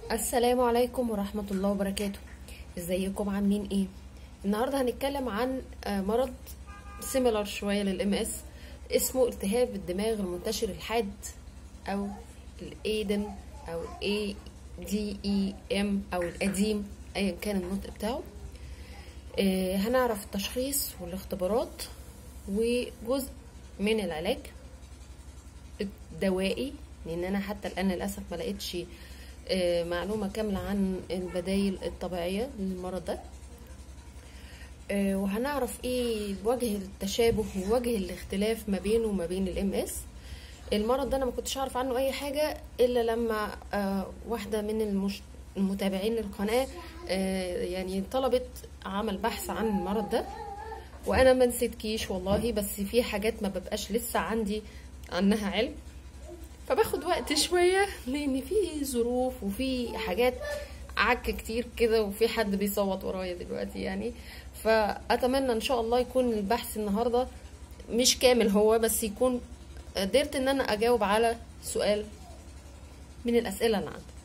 السلام عليكم ورحمة الله وبركاته ازيكم عاملين ايه النهاردة هنتكلم عن آه، مرض سيميلر شوية للام اس اسمه التهاب الدماغ المنتشر الحاد او الايدن او الاي دي اي ام او القديم ايا كان النطق بتاعه آه، هنعرف التشخيص والاختبارات وجزء من العلاج الدوائي لان انا حتى الان للاسف ما لقيتش آه، معلومه كامله عن البدايل الطبيعيه للمرض ده آه، وهنعرف ايه وجه التشابه ووجه الاختلاف ما بينه وما بين الام اس المرض ده انا ما كنتش اعرف عنه اي حاجه الا لما آه، واحده من المش... المتابعين للقناه آه، يعني طلبت عمل بحث عن المرض ده وانا ما نسيتكيش والله بس في حاجات ما ببقاش لسه عندي عنها علم فباخد وقت شوية لأن في ظروف وفي حاجات عك كتير كده وفي حد بيصوت ورايا دلوقتي يعني فأتمنى إن شاء الله يكون البحث النهاردة مش كامل هو بس يكون قدرت إن أنا أجاوب على سؤال من الأسئلة اللي عندي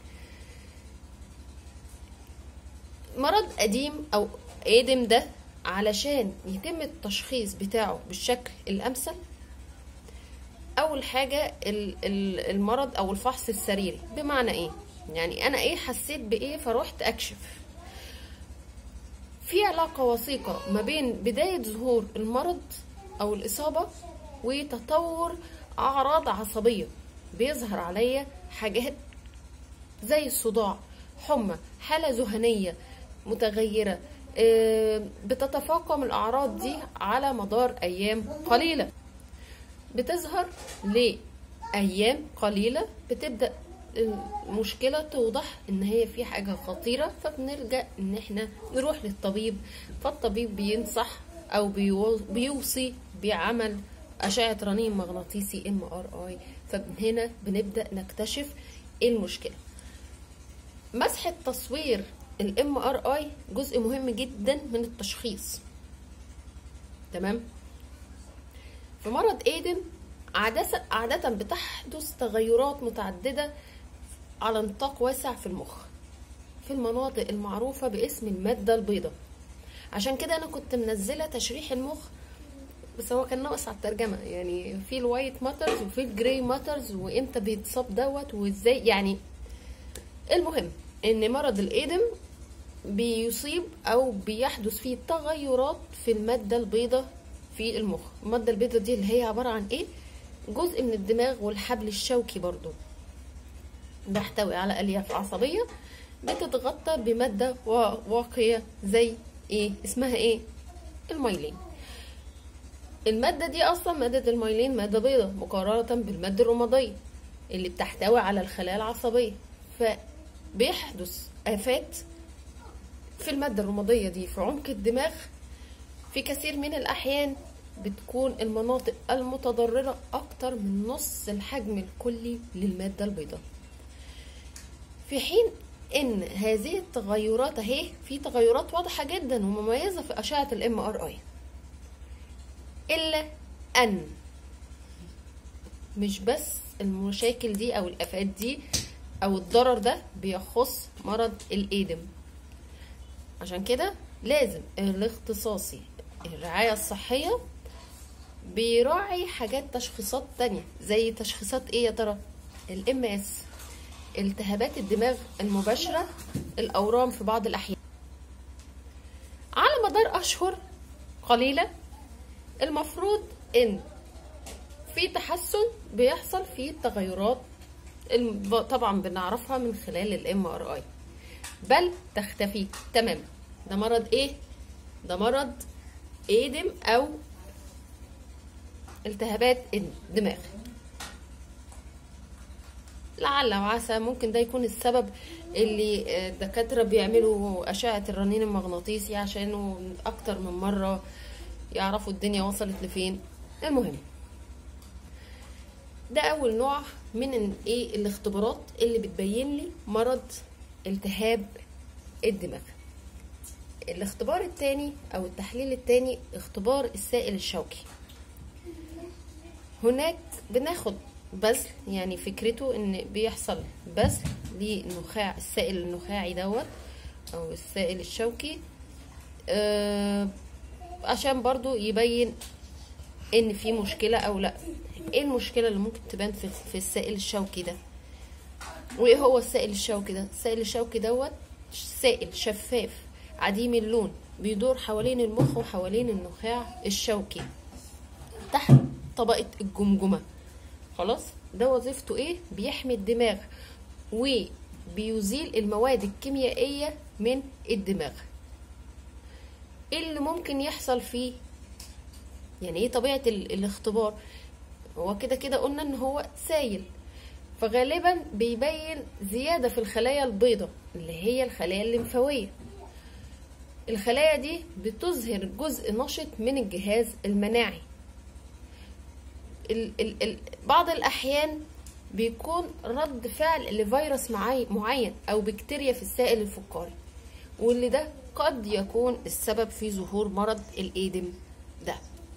مرض قديم أو قادم ده علشان يتم التشخيص بتاعه بالشكل الأمثل اول حاجه ال- ال- المرض او الفحص السريري بمعنى ايه يعني انا ايه حسيت بايه فروحت اكشف في علاقه وثيقه ما بين بدايه ظهور المرض او الاصابه وتطور اعراض عصبيه بيظهر عليا حاجات زي الصداع حمى حاله ذهنيه متغيره آه، بتتفاقم الاعراض دي على مدار ايام قليله بتظهر لأيام قليلة بتبدأ المشكلة توضح ان هي في حاجة خطيرة فبنرجع ان احنا نروح للطبيب فالطبيب بينصح او بيو- بيوصي بعمل أشعة رنين مغناطيسي ام ار اي فهنا بنبدأ نكتشف ايه المشكلة مسحة تصوير الام ار اي جزء مهم جدا من التشخيص تمام في مرض ايدن عادة عادة بتحدث تغيرات متعددة على نطاق واسع في المخ في المناطق المعروفة باسم المادة البيضاء عشان كده انا كنت منزلة تشريح المخ بس هو كان ناقص على الترجمة يعني في الوايت ماترز وفي الجراي ماترز وامتى بيتصاب دوت وازاي يعني المهم ان مرض الايدم بيصيب او بيحدث فيه تغيرات في المادة البيضاء في المخ المادة البيضاء دي اللي هي عبارة عن ايه جزء من الدماغ والحبل الشوكي برضو بيحتوي على الياف عصبية بتتغطى بمادة وا- واقية زي ايه اسمها ايه الميلين المادة دي اصلا مادة الميلين مادة بيضاء مقارنة بالمادة الرمادية اللي بتحتوي على الخلايا العصبية فبيحدث آفات في المادة الرمادية دي في عمق الدماغ في كثير من الأحيان بتكون المناطق المتضررة أكتر من نص الحجم الكلي للمادة البيضاء في حين إن هذه التغيرات أهي في تغيرات واضحة جدا ومميزة في أشعة الام ار اي إلا أن مش بس المشاكل دي أو الآفات دي أو الضرر ده بيخص مرض الإيدم عشان كده لازم الاختصاصي الرعاية الصحية بيراعي حاجات تشخيصات تانية زي تشخيصات ايه يا ترى الام اس التهابات الدماغ المباشرة الاورام في بعض الاحيان على مدار اشهر قليلة المفروض ان في تحسن بيحصل في التغيرات الم- طبعا بنعرفها من خلال الام ار اي بل تختفي تماما ده مرض ايه ده مرض ايدم او التهابات الدماغ لعل وعسى ممكن ده يكون السبب اللي آه، الدكاترة بيعملوا أشعة الرنين المغناطيسي عشانه أكتر من مرة يعرفوا الدنيا وصلت لفين المهم ده أول نوع من ال- إيه الاختبارات اللي بتبين لي مرض التهاب الدماغ الاختبار التاني او التحليل التاني اختبار السائل الشوكي هناك بناخد بذل يعني فكرته ان بيحصل بذل للنخاع السائل النخاعي دوت او السائل الشوكي آه عشان برضو يبين ان في مشكلة او لا ايه المشكلة اللي ممكن تبان في, في السائل الشوكي ده وايه هو السائل الشوكي ده السائل الشوكي دوت سائل شفاف عديم اللون بيدور حوالين المخ وحوالين النخاع الشوكي تحت طبقة الجمجمة خلاص ده وظيفته ايه بيحمي الدماغ وبيزيل المواد الكيميائية من الدماغ ايه اللي ممكن يحصل فيه يعني ايه طبيعة ال- الاختبار هو كده كده قلنا ان هو سايل فغالبا بيبين زيادة في الخلايا البيضاء اللي هي الخلايا الليمفاوية الخلايا دي بتظهر جزء نشط من الجهاز المناعي ال ال ال بعض الأحيان بيكون رد فعل لفيروس معي- معين أو بكتيريا في السائل الفقاري واللي ده قد يكون السبب في ظهور مرض الإيدم ده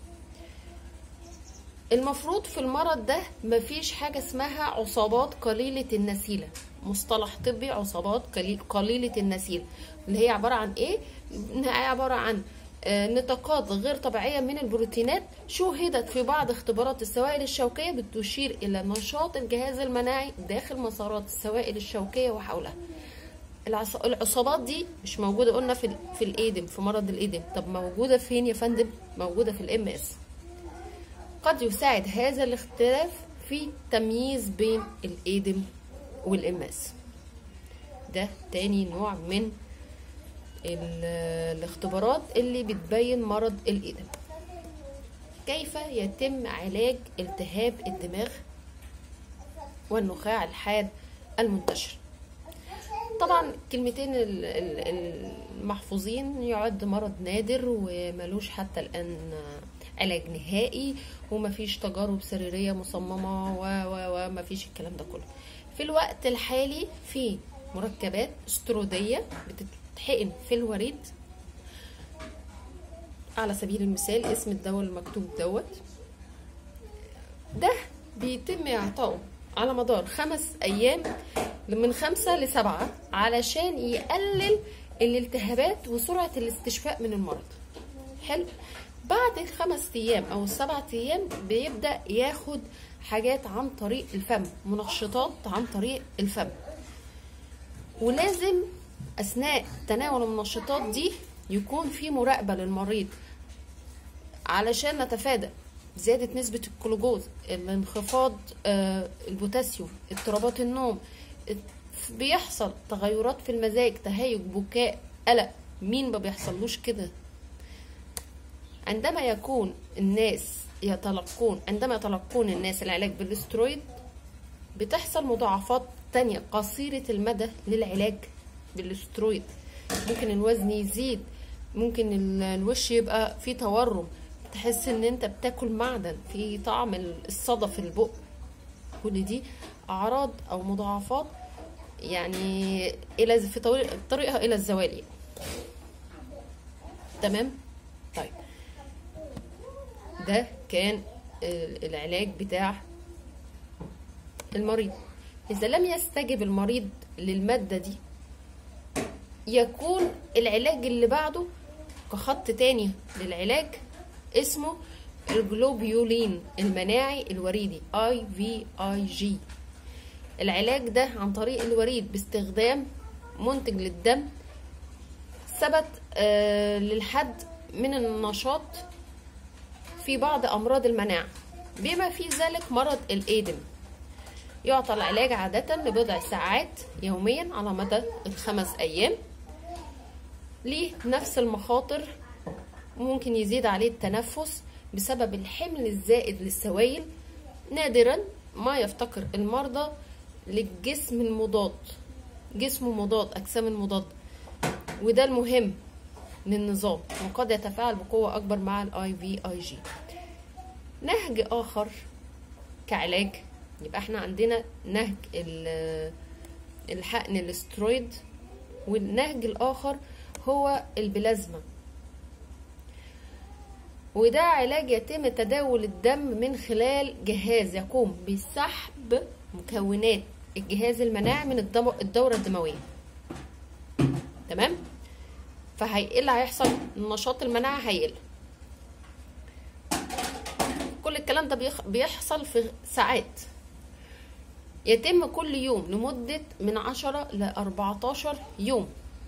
المفروض في المرض ده مفيش حاجة اسمها عصابات قليلة النسيلة مصطلح طبي عصابات قليل- قليلة النسيلة اللي هي عبارة عن ايه؟ انها عبارة عن آه، نطاقات غير طبيعية من البروتينات شوهدت في بعض اختبارات السوائل الشوكية بتشير إلى نشاط الجهاز المناعي داخل مسارات السوائل الشوكية وحولها العص- العصابات دي مش موجودة قلنا في ال- في الإيدم في مرض الإيدم طب موجودة فين يا فندم؟ موجودة في الام اس قد يساعد هذا الاختلاف في تمييز بين الايدم والام اس ده تاني نوع من ال- الاختبارات اللي بتبين مرض الايدم كيف يتم علاج التهاب الدماغ والنخاع الحاد المنتشر طبعا كلمتين ال- ال- المحفوظين يعد مرض نادر وملوش حتى الآن علاج نهائي ومفيش تجارب سريرية مصممة و و ومفيش الكلام ده كله في الوقت الحالي في مركبات استرودية بتتحقن في الوريد على سبيل المثال اسم الدواء المكتوب دوت ده بيتم إعطائه على مدار خمس أيام من خمسة لسبعة علشان يقلل الالتهابات وسرعة الاستشفاء من المرض حلو بعد الخمس أيام أو السبعة أيام بيبدأ ياخد حاجات عن طريق الفم منشطات عن طريق الفم ولازم أثناء تناول المنشطات دي يكون في مراقبة للمريض علشان نتفادى زيادة نسبة الجلوكوز الانخفاض آه، البوتاسيوم اضطرابات النوم بيحصل تغيرات في المزاج تهيج بكاء قلق مين ما بيحصلوش كده عندما يكون الناس يتلقون عندما يتلقون الناس العلاج بالاسترويد بتحصل مضاعفات تانية قصيرة المدى للعلاج بالاسترويد ممكن الوزن يزيد ممكن ال- الوش يبقى فيه تورم تحس ان انت بتاكل معدن في طعم الصدى في البق كل دي اعراض او مضاعفات يعني الى في طريق طريقها الى الزوال يعني. تمام طيب ده كان ال- العلاج بتاع المريض إذا لم يستجب المريض للمادة دي يكون العلاج اللي بعده كخط تاني للعلاج اسمه الجلوبيولين المناعي الوريدي اي في اي جي العلاج ده عن طريق الوريد باستخدام منتج للدم ثبت آه، للحد من النشاط في بعض أمراض المناعة بما في ذلك مرض الإيدم يعطى العلاج عادة لبضع ساعات يوميا على مدى الخمس أيام ليه نفس المخاطر ممكن يزيد عليه التنفس بسبب الحمل الزائد للسوائل نادرا ما يفتقر المرضى للجسم المضاد جسم مضاد أجسام المضاد وده المهم للنظام وقد يتفاعل بقوة أكبر مع الاي في اي جي نهج آخر كعلاج يبقى احنا عندنا نهج ال- الحقن الاسترويد والنهج الآخر هو البلازما وده علاج يتم تداول الدم من خلال جهاز يقوم بسحب مكونات الجهاز المناعي من الدم- الدورة الدموية تمام فهيقل هيحصل نشاط المناعة هيقل كل الكلام ده بيخ- بيحصل في ساعات يتم كل يوم لمدة من عشرة لأربعتاشر يوم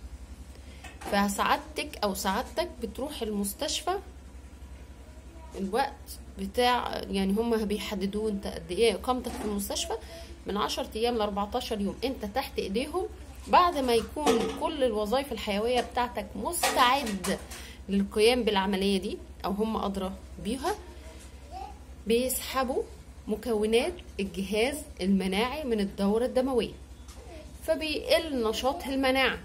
فسعادتك أو سعادتك بتروح المستشفى الوقت بتاع يعني هم بيحددوه انت قد ايه اقامتك في المستشفى من 10 ايام ل 14 يوم انت تحت ايديهم بعد ما يكون كل الوظائف الحيويه بتاعتك مستعد للقيام بالعمليه دي او هم ادرى بيها بيسحبوا مكونات الجهاز المناعي من الدورة الدموية فبيقل نشاط المناعة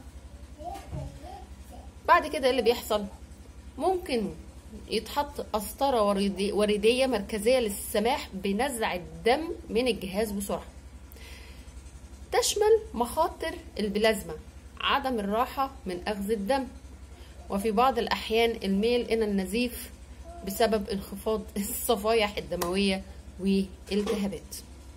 بعد كده إيه اللي بيحصل ممكن يتحط قسطرة وريدي- وريدية مركزية للسماح بنزع الدم من الجهاز بسرعة تشمل مخاطر البلازما عدم الراحة من أخذ الدم وفي بعض الأحيان الميل إلى النزيف بسبب انخفاض الصفائح الدموية والالتهابات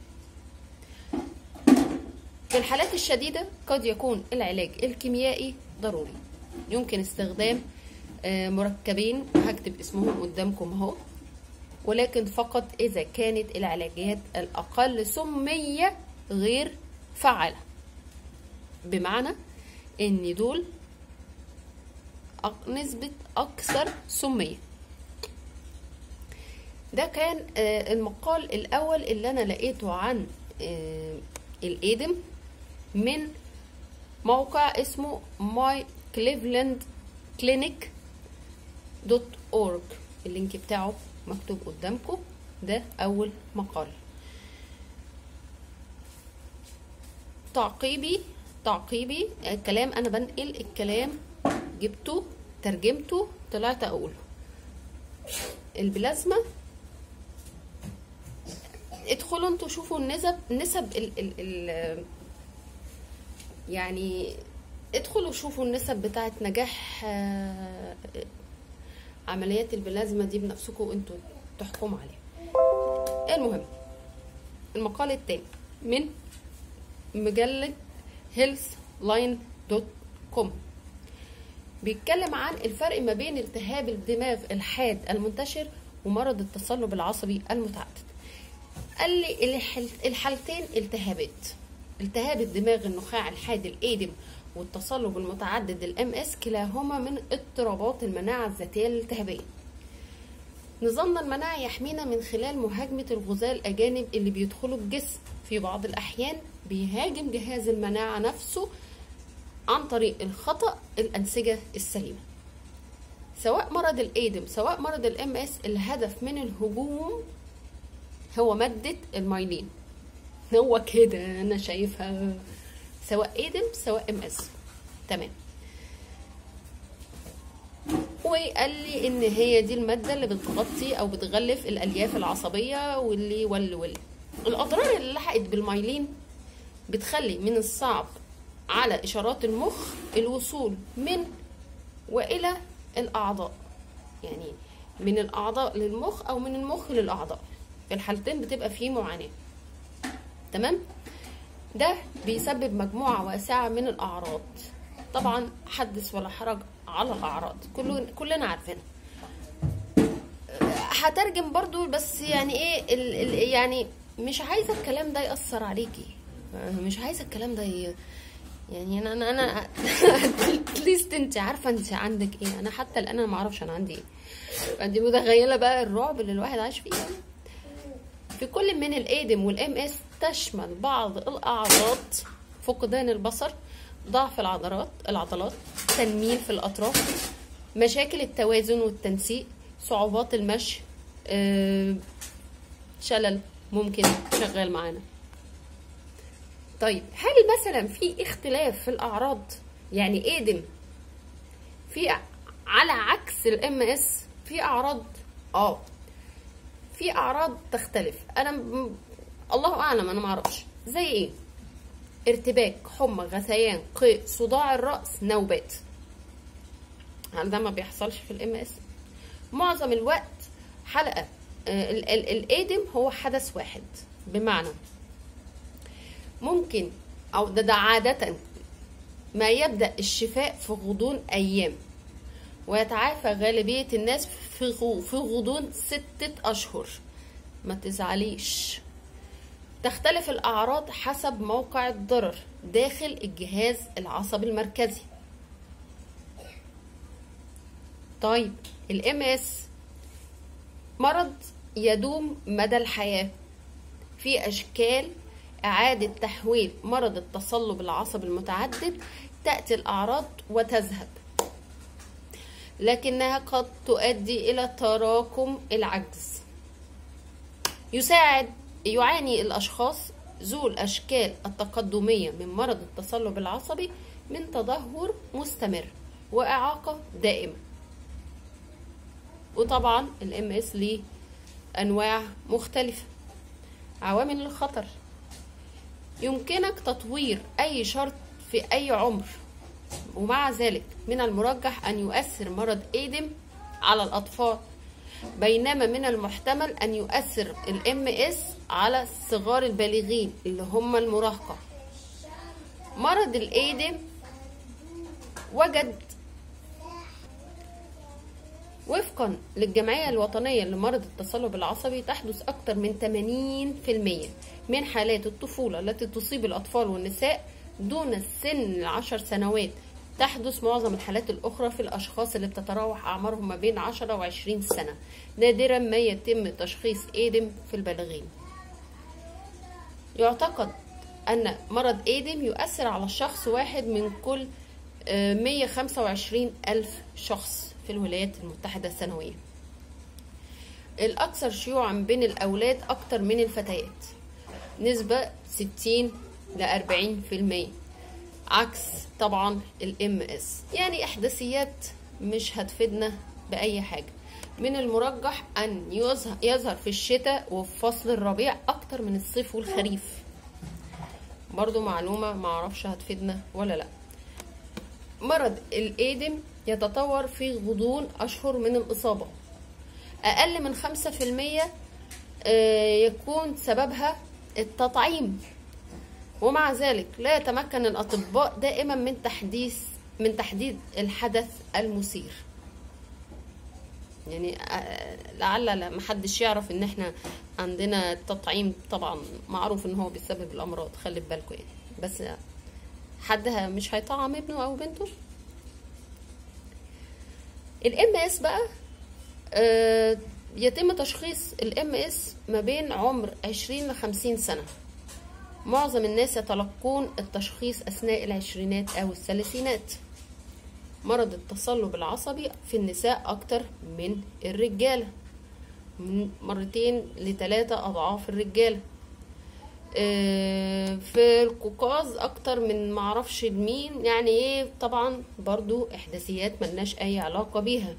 في الحالات الشديدة قد يكون العلاج الكيميائي ضروري يمكن استخدام آه، مركبين هكتب اسمهم قدامكم اهو ولكن فقط إذا كانت العلاجات الأقل سمية غير فعالة بمعنى إن دول أق- نسبة أكثر سمية ده كان آه، المقال الأول اللي أنا لقيته عن آه، الإيدم من موقع اسمه ماي كليفلاند كلينيك دوت اورج اللينك بتاعه مكتوب قدامكم ده أول مقال تعقيبي تعقيبي الكلام أنا بنقل الكلام جبته ترجمته طلعت أقوله البلازما ادخلوا انتوا شوفوا النسب نسب ال ال ال يعني ادخلوا شوفوا النسب بتاعت نجاح آه، عمليات البلازما دي بنفسكم انتوا تحكموا عليها المهم المقال التاني من مجلة هيلث لاين دوت كوم بيتكلم عن الفرق ما بين التهاب الدماغ الحاد المنتشر ومرض التصلب العصبي المتعدد قال لي الحل- الحالتين التهابات التهاب الدماغ النخاع الحاد الايدم والتصلب المتعدد الام اس كلاهما من اضطرابات المناعه الذاتيه الالتهابيه نظامنا المناعي يحمينا من خلال مهاجمة الغذاء الأجانب اللي بيدخلوا الجسم في بعض الأحيان بيهاجم جهاز المناعة نفسه عن طريق الخطأ الأنسجة السليمة سواء مرض الايدم سواء مرض الام اس الهدف من الهجوم هو مادة المايلين هو كده انا شايفها سواء ايدم سواء ام اس تمام وقال لي ان هي دي الماده اللي بتغطي او بتغلف الالياف العصبيه واللي واللي واللي الاضرار اللي لحقت بالمايلين بتخلي من الصعب على اشارات المخ الوصول من والى الاعضاء يعني من الاعضاء للمخ او من المخ للاعضاء في الحالتين بتبقى فيه معاناه تمام ده بيسبب مجموعة واسعة من الأعراض طبعا حدث ولا حرج على الأعراض كله كلنا عارفينها هترجم برضو بس يعني ايه ال ال يعني مش عايزة الكلام ده يأثر عليكي مش عايزة الكلام ده ي... يعني انا انا انا اتليست انت عارفه انت عندك ايه انا حتى الان انا ما اعرفش انا عندي ايه فانت متخيله بقى الرعب اللي الواحد عايش فيه يعني. في كل من الايدم والام اس تشمل بعض الاعراض فقدان البصر ضعف العضلات العضلات تنميل في الاطراف مشاكل التوازن والتنسيق صعوبات المشي آه، شلل ممكن شغال معانا طيب هل مثلا في اختلاف في الاعراض يعني ايدم في على عكس الام اس في اعراض اه في اعراض تختلف انا م... الله اعلم انا ما اعرفش زي ايه ارتباك حمى غثيان قيء صداع الراس نوبات هل ده ما بيحصلش في الام اس معظم الوقت حلقه آه، ال- ال- الايدم هو حدث واحد بمعنى ممكن او ده, ده عاده ما يبدا الشفاء في غضون ايام ويتعافى غالبيه الناس في غو- في غضون ستة اشهر ما تزعليش تختلف الأعراض حسب موقع الضرر داخل الجهاز العصبي المركزي طيب الام اس مرض يدوم مدى الحياة في أشكال إعادة تحويل مرض التصلب العصبي المتعدد تأتي الأعراض وتذهب لكنها قد تؤدي إلى تراكم العجز يساعد يعاني الأشخاص ذو الأشكال التقدمية من مرض التصلب العصبي من تدهور مستمر وإعاقة دائمة وطبعا الام اس ليه أنواع مختلفة عوامل الخطر يمكنك تطوير أي شرط في أي عمر ومع ذلك من المرجح أن يؤثر مرض إيدم على الأطفال بينما من المحتمل أن يؤثر الام اس على صغار البالغين اللي هم المراهقة مرض الإيدم وجد وفقا للجمعية الوطنية لمرض التصلب العصبي تحدث أكثر من 80% من حالات الطفولة التي تصيب الأطفال والنساء دون السن العشر سنوات تحدث معظم الحالات الأخرى في الأشخاص اللي بتتراوح أعمارهم ما بين 10 و 20 سنة نادرا ما يتم تشخيص إيدم في البالغين يعتقد أن مرض إيدم يؤثر على الشخص واحد من كل آه، 125 ألف شخص في الولايات المتحدة السنوية الأكثر شيوعا بين الأولاد أكتر من الفتيات نسبة 60 ل 40% عكس طبعا الام اس يعني احداثيات مش هتفيدنا باي حاجه من المرجح ان يظهر, يظهر في الشتاء وفي فصل الربيع اكتر من الصيف والخريف برضو معلومه معرفش هتفيدنا ولا لا مرض الايدم يتطور في غضون اشهر من الاصابه اقل من 5% آه، يكون سببها التطعيم ومع ذلك لا يتمكن الأطباء دائما من تحديث من تحديد الحدث المثير يعني آه، لعل لا محدش يعرف ان احنا عندنا التطعيم طبعا معروف ان هو بيسبب الامراض خلي في بالكم يعني بس حد ه- مش هيطعم ابنه او بنته الام اس بقى آه، يتم تشخيص الام اس ما بين عمر 20 ل 50 سنه معظم الناس يتلقون التشخيص أثناء العشرينات أو الثلاثينات مرض التصلب العصبي في النساء أكتر من الرجالة من مرتين لثلاثة أضعاف الرجالة آه، في القوقاز أكتر من معرفش مين يعني إيه طبعا برضو إحداثيات ملناش أي علاقة بيها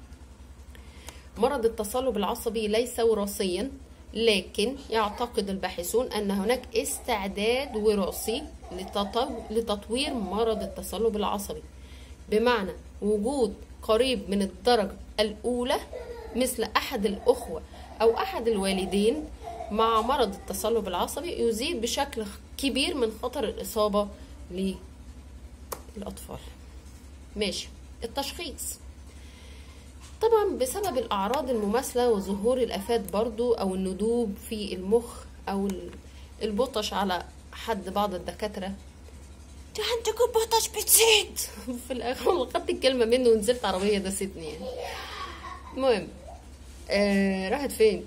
مرض التصلب العصبي ليس وراثيا لكن يعتقد الباحثون أن هناك استعداد وراثي لتطو- لتطوير مرض التصلب العصبي بمعنى وجود قريب من الدرجة الأولى مثل أحد الأخوة أو أحد الوالدين مع مرض التصلب العصبي يزيد بشكل كبير من خطر الإصابة للأطفال ماشي التشخيص طبعا بسبب الأعراض المماثلة وظهور الآفات برضو أو الندوب في المخ أو ال- البطش على حد بعض الدكاترة "ده عندك البطش بتزيد في الآخر والله خدت الكلمة منه ونزلت عربية دستني يعني المهم آه راحت فين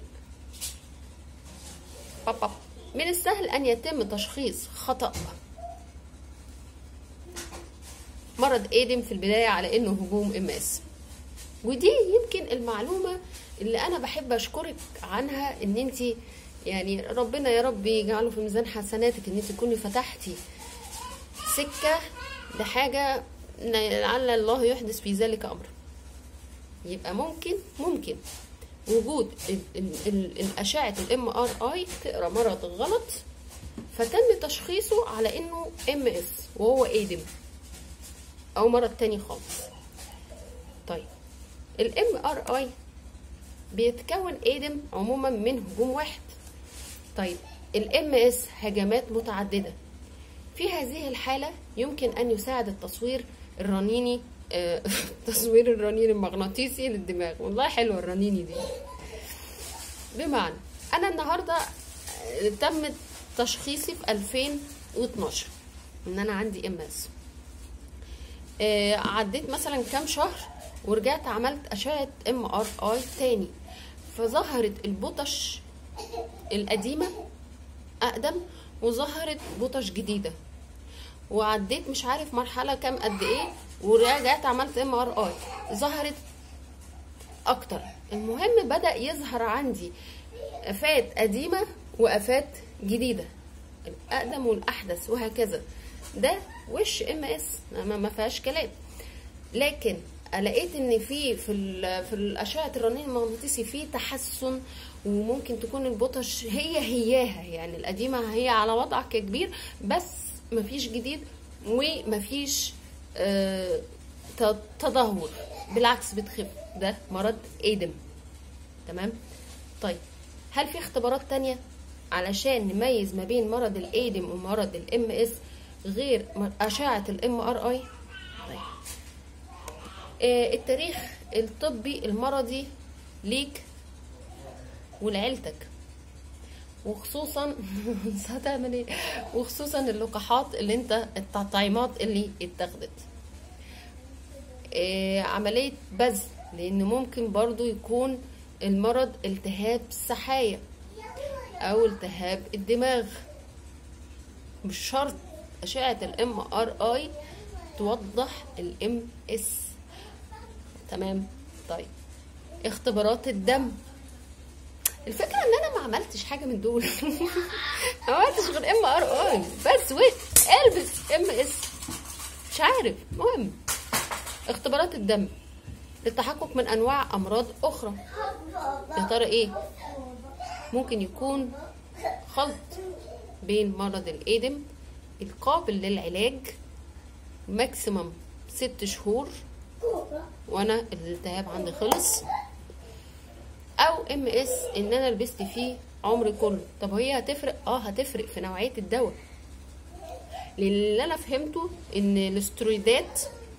باب باب. من السهل أن يتم تشخيص خطأ مرض ايدم في البداية على انه هجوم ام اس ودي يمكن المعلومة اللي انا بحب اشكرك عنها ان انت يعني ربنا يا رب يجعله في ميزان حسناتك ان انت تكوني فتحتي سكة لحاجة لعل الله يحدث في ذلك امر يبقى ممكن ممكن وجود ال- ال- ال- الأشعة الام ار اي تقرا مرض غلط فتم تشخيصه على انه ام اس وهو ايدم او مرض تاني خالص طيب الام ار اي بيتكون ايدم عموما من هجوم واحد طيب الام اس هجمات متعدده في هذه الحاله يمكن ان يساعد التصوير الرنيني آه، تصوير الرنين المغناطيسي للدماغ والله حلوه الرنيني دي بمعنى انا النهارده آه، تم تشخيصي في 2012 ان انا عندي ام اس عديت مثلا كام شهر ورجعت عملت اشعه ام ار اي تاني فظهرت البطش القديمه اقدم وظهرت بطش جديده وعديت مش عارف مرحله كام قد ايه ورجعت عملت ام ار اي ظهرت اكتر المهم بدا يظهر عندي افات قديمه وافات جديده الاقدم والاحدث وهكذا ده وش ام اس ما ما فيهاش كلام لكن لقيت ان في في ال- في الاشعه الرنين المغناطيسي في تحسن وممكن تكون البطش هي هياها يعني القديمه هي على وضعها كبير بس مفيش جديد ومفيش آه، ت- تدهور بالعكس بتخف ده مرض ايدم تمام طيب هل في اختبارات تانية علشان نميز ما بين مرض الايدم ومرض الام اس غير م- اشعه الام ار اي طيب آه، التاريخ الطبي المرضي ليك ولعيلتك وخصوصا هتعمل ايه وخصوصا اللقاحات اللي انت التطعيمات اللي اتاخدت آه، عملية بذل لان ممكن برضو يكون المرض التهاب السحايا او التهاب الدماغ مش شرط اشعة الام ار اي توضح الام اس تمام طيب اختبارات الدم الفكرة ان انا ما عملتش حاجة من دول ما عملتش غير ام ار اي بس ويت البس ام اس مش عارف المهم اختبارات الدم للتحقق من انواع امراض اخرى يا ترى ايه ممكن يكون خلط بين مرض الايدم القابل للعلاج ماكسيمم ست شهور وانا الالتهاب عندي خلص او ام اس ان انا لبست فيه عمري كله طب هي هتفرق اه هتفرق في نوعيه الدواء لان اللي انا فهمته ان الاسترويدات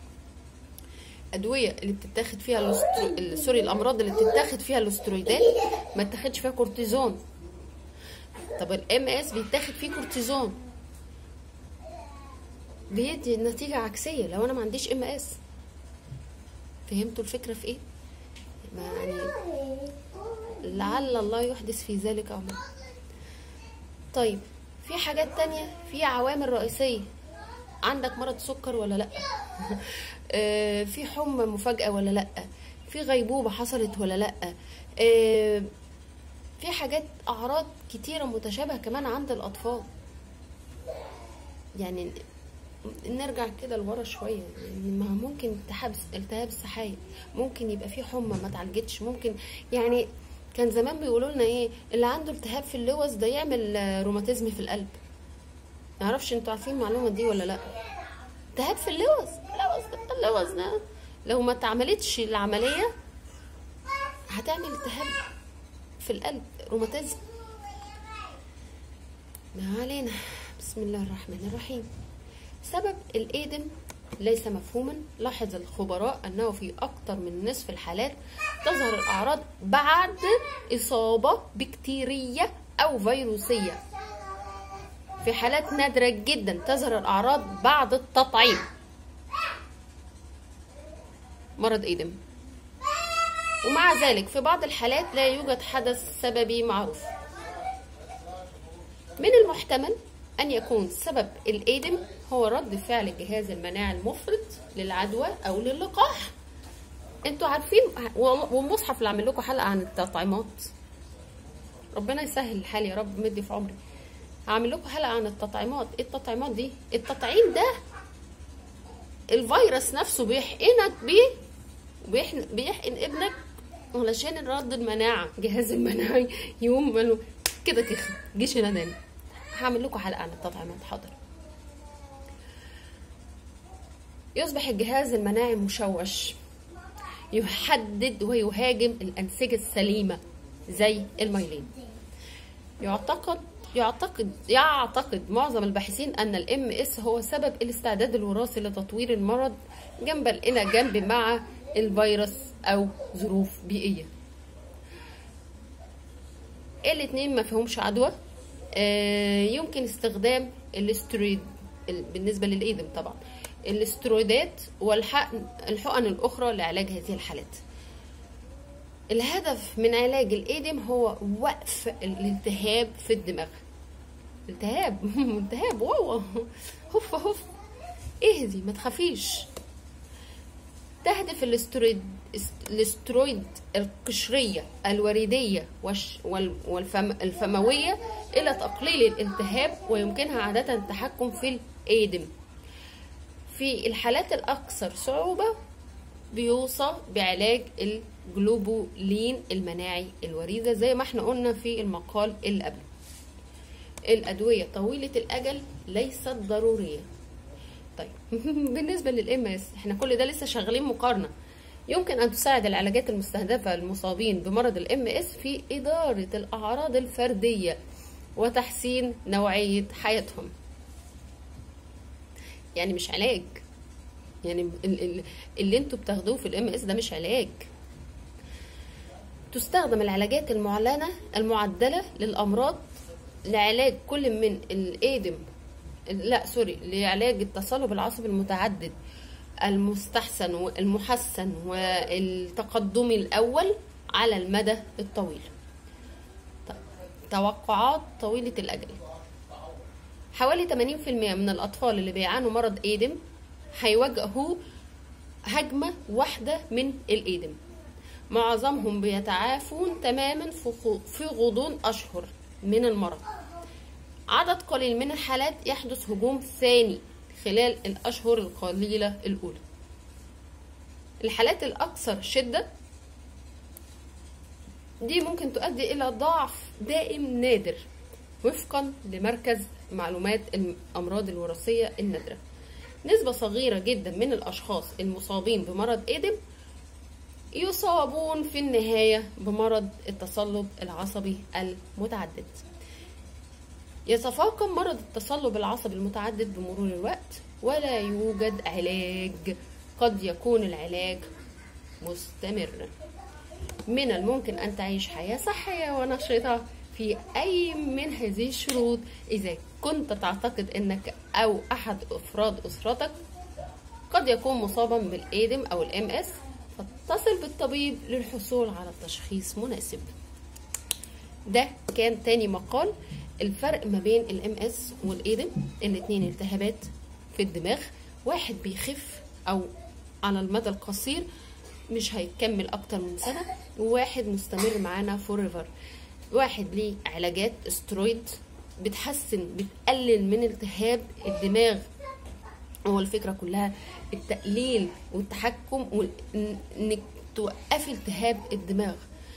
ادويه اللي بتتاخد فيها الاسترو... ال- سوري الامراض اللي بتتاخد فيها الاسترويدات ما تاخدش فيها كورتيزون طب الام اس بيتاخد فيه كورتيزون بيدي نتيجه عكسيه لو انا ما عنديش ام اس فهمتوا الفكره في ايه ما يعني لعل الله يحدث في ذلك امر طيب في حاجات تانية في عوامل رئيسية عندك مرض سكر ولا لا آه، في حمى مفاجأة ولا لا في غيبوبة حصلت ولا لا آه، في حاجات أعراض كتيرة متشابهة كمان عند الأطفال يعني نرجع كده لورا شويه يعني ما هو ممكن التهاب التهاب السحايا ممكن يبقى فيه حمى ما اتعالجتش ممكن يعني كان زمان بيقولوا لنا ايه اللي عنده التهاب في اللوز ده يعمل آه، روماتيزم في القلب معرفش انتوا عارفين المعلومه دي ولا لا التهاب في اللوز اللوز ده اللوز ده لو ما اتعملتش العمليه هتعمل التهاب في القلب روماتيزم ما علينا بسم الله الرحمن الرحيم سبب الإيدم ليس مفهوما لاحظ الخبراء أنه في أكثر من نصف الحالات تظهر الأعراض بعد إصابة بكتيرية أو فيروسية في حالات نادرة جدا تظهر الأعراض بعد التطعيم مرض إيدم ومع ذلك في بعض الحالات لا يوجد حدث سببي معروف من المحتمل أن يكون سبب الإيدم هو رد فعل الجهاز المناعي المفرط للعدوى أو للقاح انتوا عارفين والمصحف اللي عامل لكم حلقة عن التطعيمات ربنا يسهل الحال يا رب مدي في عمري هعمل لكم حلقة عن التطعيمات ايه التطعيمات دي التطعيم ده الفيروس نفسه بيحقنك بيه بيحقن, بيحقن ابنك علشان الرد المناعة جهاز المناعي يقوم ماله كده كده جيش الاناني هعمل لكم حلقة عن التطعيمات حاضر يصبح الجهاز المناعي مشوش يحدد ويهاجم الانسجه السليمه زي الميلين يعتقد يعتقد يعتقد معظم الباحثين ان الام اس هو سبب الاستعداد الوراثي لتطوير المرض جنبا الى جنب مع الفيروس او ظروف بيئيه الاتنين ما فيهمش عدوى آه، يمكن استخدام الاسترويد ال- بالنسبه للايدم طبعا الاسترويدات والحقن الحقن الاخرى لعلاج هذه الحالات الهدف من علاج الايدم هو وقف الالتهاب في الدماغ التهاب التهاب واو هف هف اهدي ما تخافيش تهدف الاسترويد الاسترويد القشرية الوريدية والش- وال- والفم الفموية إلى تقليل الالتهاب ويمكنها عادة التحكم في الإيدم في الحالات الأكثر صعوبة بيوصى بعلاج الجلوبولين المناعي الوريدة زي ما احنا قلنا في المقال اللي قبله الأدوية طويلة الأجل ليست ضرورية طيب بالنسبة للام اس احنا كل ده لسه شغالين مقارنة يمكن أن تساعد العلاجات المستهدفة للمصابين بمرض الام اس في إدارة الأعراض الفردية وتحسين نوعية حياتهم يعني مش علاج يعني ال- ال- اللي انتوا بتاخدوه في الام اس ده مش علاج تستخدم العلاجات المعلنة المعدلة للأمراض لعلاج كل من الإيدم لا سوري لعلاج التصلب العصبي المتعدد المستحسن والمحسن والتقدمي الأول على المدى الطويل طيب، توقعات طويلة الأجل حوالي 80% من الأطفال اللي بيعانوا مرض إيدم هيواجهوا هجمة واحدة من الإيدم معظمهم بيتعافون تماما في خو- في غضون أشهر من المرض عدد قليل من الحالات يحدث هجوم ثاني خلال الأشهر القليلة الأولى الحالات الأكثر شدة دي ممكن تؤدي إلى ضعف دائم نادر وفقا لمركز معلومات الأمراض الوراثية النادرة نسبة صغيرة جدا من الأشخاص المصابين بمرض إيدم يصابون في النهاية بمرض التصلب العصبي المتعدد يتفاقم مرض التصلب العصبي المتعدد بمرور الوقت ولا يوجد علاج قد يكون العلاج مستمر من الممكن أن تعيش حياة صحية ونشطة في أي من هذه الشروط إذا كنت تعتقد أنك أو أحد أفراد أسرتك قد يكون مصابا بالإيدم أو الام اس فاتصل بالطبيب للحصول على تشخيص مناسب ده كان تاني مقال الفرق ما بين الام اس والايدم الاتنين التهابات في الدماغ واحد بيخف او على المدى القصير مش هيكمل اكتر من سنه وواحد مستمر معانا فوريفر واحد ليه علاجات استرويد بتحسن بتقلل من التهاب الدماغ هو الفكره كلها التقليل والتحكم وانك توقفي التهاب الدماغ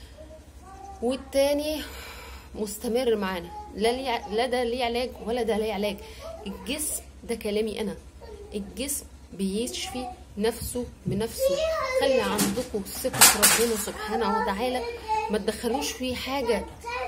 والتاني مستمر معانا لا ليه لا ده ليه علاج ولا ده ليه علاج الجسم ده كلامي انا الجسم بيشفي نفسه بنفسه خلي عندكم ثقة ربنا سبحانه وتعالى ما تدخلوش فيه حاجة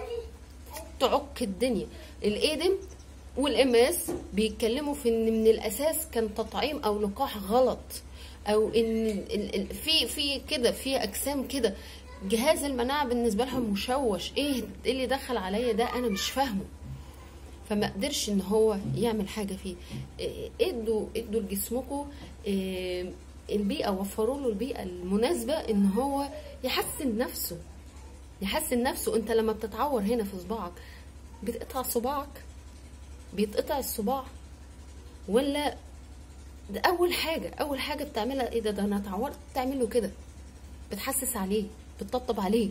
تعك الدنيا الايدم والام اس بيتكلموا في ان من الاساس كان تطعيم او لقاح غلط او ان ال- ال- في في كده في اجسام كده جهاز المناعه بالنسبه لهم مشوش ايه إيه اللي دخل عليا ده انا مش فاهمه فما قدرش ان هو يعمل حاجه فيه إيه، ادوا ادوا لجسمكم إيه، البيئه وفروا له البيئه المناسبه ان هو يحسن نفسه يحسن نفسه انت لما بتتعور هنا في صباعك بتقطع صباعك بيتقطع الصباع ولا ده اول حاجه اول حاجه بتعملها ايه ده ده انا اتعورت بتعمله كده بتحسس عليه بتطبطب عليه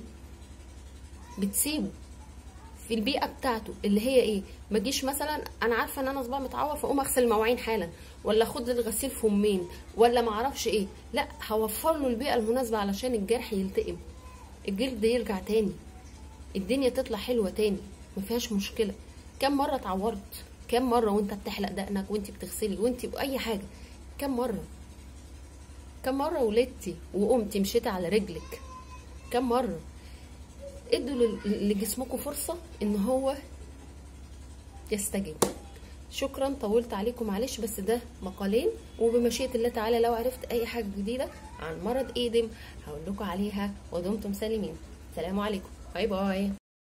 بتسيبه في البيئه بتاعته اللي هي ايه ما تجيش مثلا انا عارفه ان انا صباعي متعور فاقوم اغسل المواعين حالا ولا اخد الغسيل فمين ولا ما اعرفش ايه لا هوفر له البيئه المناسبه علشان الجرح يلتئم الجلد يرجع تاني الدنيا تطلع حلوه تاني ما فيهاش مشكله كم مره اتعورت كم مره وانت بتحلق دقنك وانت بتغسلي وانت باي حاجه كم مره كم مرة ولدتي وقمتي مشيتي على رجلك كم مرة ادوا لل- لجسمكم فرصة ان هو يستجيب شكرا طولت عليكم معلش بس ده مقالين وبمشيئة الله تعالى لو عرفت اي حاجة جديدة عن مرض ايدم هقول لكم عليها ودمتم سالمين سلام عليكم باي باي